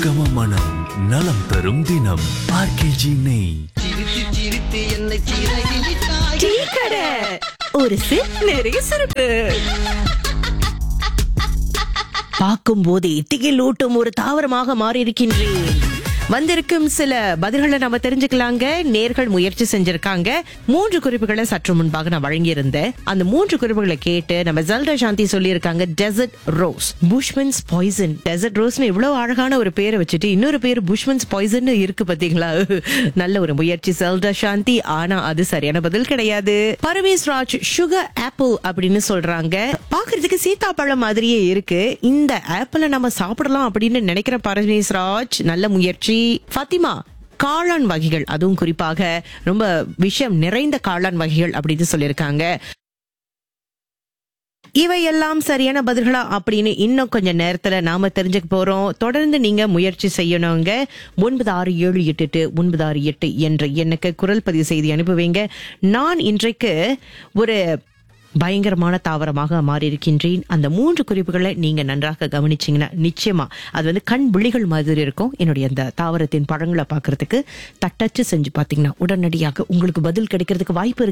கம மனம் நலம் தரும் தினம் ஆர்கேஜி நெய் சிரித்து சிரித்து என்னை சிறகிலிட்டாய் டீ கடை ஒரு சிப் நிறைய சிறப்பு பார்க்கும் போதே திகிலூட்டும் ஒரு தாவரமாக மாறி இருக்கின்றேன் வந்திருக்கும் சில பதில்களை நம்ம தெரிஞ்சுக்கலாங்க நேர்கள் முயற்சி செஞ்சிருக்காங்க மூன்று குறிப்புகளை சற்று முன்பாக நான் வழங்கியிருந்தேன் அந்த மூன்று குறிப்புகளை கேட்டு நம்ம ஜல்டா சாந்தி சொல்லியிருக்காங்க desert rose bushman's poison desert ரோஸ்னு இவ்வளவு அழகான ஒரு பேரை வச்சுட்டு இன்னொரு பேர் புஷ்மன்ஸ் பாய்சன் இருக்கு பாத்தீங்களா நல்ல ஒரு முயற்சி செல்டா சாந்தி ஆனா அது சரியான பதில் கிடையாது பரமேஸ் ராஜ் சுகர் ஆப்பிள் அப்படின்னு சொல்றாங்க பாக்குறதுக்கு சீத்தாப்பழம் மாதிரியே இருக்கு இந்த ஆப்பிள நம்ம சாப்பிடலாம் அப்படின்னு நினைக்கிற பரமேஸ் ராஜ் நல்ல முயற்சி ஃபாத்திமா காளான் வகைகள் அதுவும் குறிப்பாக ரொம்ப விஷயம் நிறைந்த காளான் வகைகள் அப்படின்னு சொல்லியிருக்காங்க இவையெல்லாம் சரியான பதில்களா அப்படின்னு இன்னும் கொஞ்ச நேரத்துல நாம தெரிஞ்சுக்க போறோம் தொடர்ந்து நீங்க முயற்சி செய்யணுங்க ஒன்பது ஆறு ஏழு எட்டு எட்டு ஒன்பது ஆறு எட்டு என்ற எண்ணுக்கு குரல் பதிவு செய்தி அனுப்புவீங்க நான் இன்றைக்கு ஒரு பயங்கரமான தாவரமாக மாறியிருக்கின்றேன் அந்த மூன்று குறிப்புகளை நீங்க நன்றாக கவனிச்சீங்கன்னா நிச்சயமா அது வந்து கண் விழிகள் மாதிரி இருக்கும் என்னுடைய அந்த தாவரத்தின் பழங்களை பார்க்கிறதுக்கு தட்டச்சு செஞ்சு பார்த்தீங்கன்னா உடனடியாக உங்களுக்கு பதில் கிடைக்கிறதுக்கு வாய்ப்பு இருக்கு